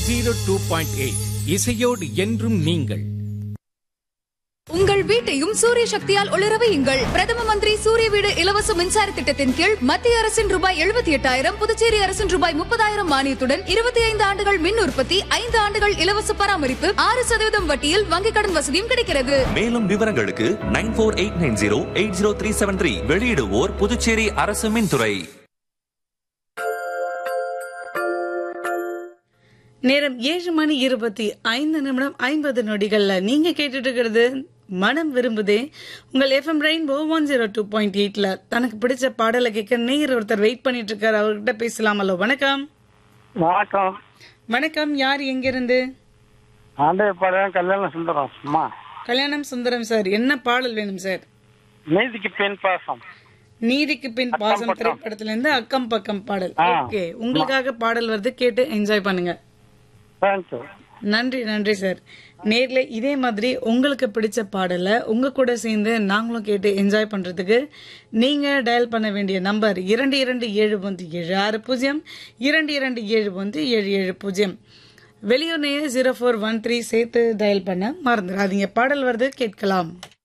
Zero two point eight இசையோடு என்றும் நீங்கள் உங்கள் வீட்டையும் சூரிய சக்தியால் ஒளிர வையுங்கள் பிரதம மந்திரி சூரிய வீடு இலவச மின்சார திட்டத்தின் கீழ் மத்திய அரசின் ரூபாய் எழுபத்தி எட்டாயிரம் புதுச்சேரி அரசின் ரூபாய் முப்பதாயிரம் மானியத்துடன் இருபத்தி ஐந்து ஆண்டுகள் மின் உற்பத்தி ஐந்து ஆண்டுகள் இலவச பராமரிப்பு ஆறு சதவீதம் வட்டியில் வங்கிக் கடன் வசதியும் கிடைக்கிறது மேலும் விவரங்களுக்கு nine four eight nine zero eight zero three seven three வெளியிடுவோர் புதுச்சேரி அரசு மின்துறை நேரம் ஏழு மணி இருபத்தி ஐந்து நிமிடம் ஐம்பது நொடிகள்ல நீங்க கேட்டுட்டு இருக்கிறது மனம் விரும்புதே உங்கள் FM rainbow one zero two point எயிட்ல தனக்கு பிடிச்ச பாடலை கேட்க நேயர் ஒருத்தர் வெயிட் பண்ணிட்டு இருக்காரு அவர்கிட்ட பேசலாம் ஹலோ வணக்கம் வணக்கம் வணக்கம் யார் எங்கிருந்து ஆண்டே பாடம் கல்யாண சுந்தரம் அம்மா கல்யாணம் சுந்தரம் சார் என்ன பாடல் வேணும் சார் நீதிக்கு பெண் பாசம் நீதிக்கு பின் பாசம் திரைப்படத்துல இருந்து அக்கம் பக்கம் பாடல் ஆ. ஓகே உங்களுக்காக பாடல் வருது கேட்டு என்ஜாய் பண்ணுங்க தேங்க்யூ நன்றி நன்றி சார் நேர்ல இதே மாதிரி உங்களுக்கு பிடிச்ச பாடலை உங்க கூட சேர்ந்து நாங்களும் கேட்டு என்ஜாய் பண்றதுக்கு நீங்க டயல் பண்ண வேண்டிய நம்பர் இரண்டு இரண்டு ஏழு ஒன்று ஏழு ஆறு பூஜ்ஜியம் இரண்டு இரண்டு ஏழு ஒன்று ஏழு ஏழு பூஜ்ஜியம் வெளியூர் நேய ஜீரோ ஃபோர் ஒன் த்ரீ சேர்த்து டயல் பண்ண மறந்துடாதீங்க பாடல் வருது கேட்கலாம்